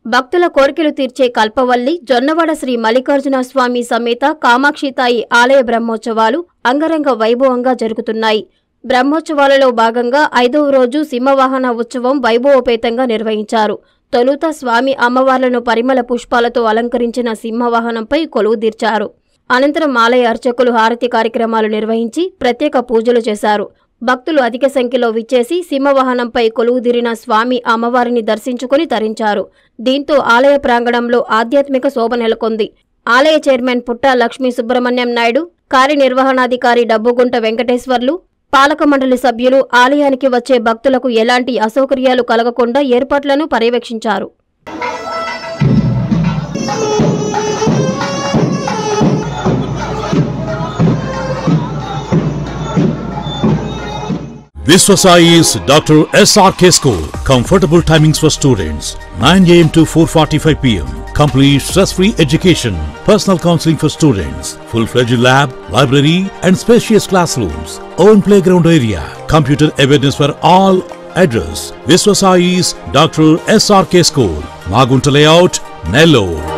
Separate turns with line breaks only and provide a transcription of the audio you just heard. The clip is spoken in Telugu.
భక్తుల కోరికలు తీర్చే కల్పవల్లి జొన్నవాడ శ్రీ మల్లికార్జున స్వామి సమేత కామాక్షితాయి ఆలయ బ్రహ్మోత్సవాలు అంగరంగ వైభవంగా జరుగుతున్నాయి బ్రహ్మోత్సవాలలో భాగంగా ఐదవ రోజు సింహవాహన ఉత్సవం వైభవోపేతంగా నిర్వహించారు తొలుత స్వామి అమ్మవార్లను పరిమళ పుష్పాలతో అలంకరించిన సింహవాహనంపై కొలువుదీర్చారు అనంతరం ఆలయ అర్చకులు హారతి కార్యక్రమాలు నిర్వహించి ప్రత్యేక పూజలు చేశారు భక్తులు అధిక సంఖ్యలో విచ్చేసి సింహవాహనంపై కొలువుదీరిన స్వామి అమ్మవారిని దర్శించుకుని తరించారు దీంతో ఆలయ ప్రాంగణంలో ఆధ్యాత్మిక శోభ నెలకొంది ఆలయ చైర్మన్ పుట్ట లక్ష్మీ సుబ్రహ్మణ్యం నాయుడు కార్యనిర్వహణాధికారి డబ్బుగుంట వెంకటేశ్వర్లు పాలక మండలి సభ్యులు ఆలయానికి వచ్చే భక్తులకు ఎలాంటి అసౌకర్యాలు కలగకుండా ఏర్పాట్లను పర్యవేక్షించారు
Viswasai is Dr. SRK School. Comfortable timings for students 9 am to 4:45 pm. Complete stress-free education. Personal counseling for students. Full-fledged lab, library, and spacious classrooms. Own playground area. Computer awareness for all. Address: Viswasai's Dr. SRK School. Magunta Layout, Nellore.